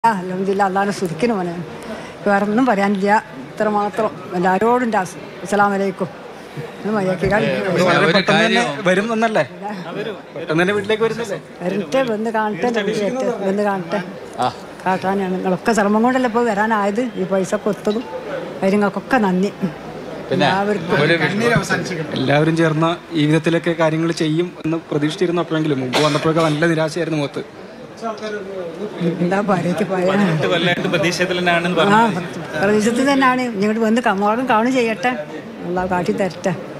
അലഹമില്ല അള്ളാഹ് സ്തുതിക്കുന്നു മോനെ വേറെ ഒന്നും പറയാനില്ല ഇത്ര മാത്രം എല്ലാവരോടും എൻ്റെ അസ് അസ്സലാമു അലൈക്കും ഒന്ന് മര്യാദയ്ക്ക് കളി. വളരെ പെട്ടെന്ന് തന്നെ വരും എന്നല്ലേ പെട്ടെന്ന് തന്നെ വീട്ടിലേക്ക് വരുന്നല്ലേ വരട്ടെ വന്ന് കാണട്ടെ എൻ്റെ വീട്ടിലേക്ക് വന്ന് കാണട്ടെ കാട്ടാനാണ് നിങ്ങളൊക്കെ ശ്രമം കൊണ്ടല്ലേ ഇപ്പോൾ വരാനായത് ഈ പൈസ കൊത്തതും കാര്യങ്ങൾക്കൊക്കെ നന്ദി എല്ലാവർക്കും എല്ലാവരും ചേർന്ന ഈ വിധത്തിലൊക്കെ കാര്യങ്ങൾ ചെയ്യും എന്ന് പ്രതീക്ഷിച്ചിരുന്നു അപ്പോഴെങ്കിലും മുമ്പ് വന്നപ്പോഴൊക്കെ നല്ല നിരാശയായിരുന്നു മുഖത്ത് എന്താ പറയുക പറയാൻ എട്ട് കൊല്ലമായിട്ട് പ്രതീക്ഷത്തിൽ തന്നെയാണെന്ന് ആ പറഞ്ഞു പ്രദേശത്ത് തന്നെയാണ് ഇങ്ങോട്ട് വന്ന് കമ്മോളം കാണും ചെയ്യട്ടെ അള്ളാഹ് കാട്ടി തരട്ടെ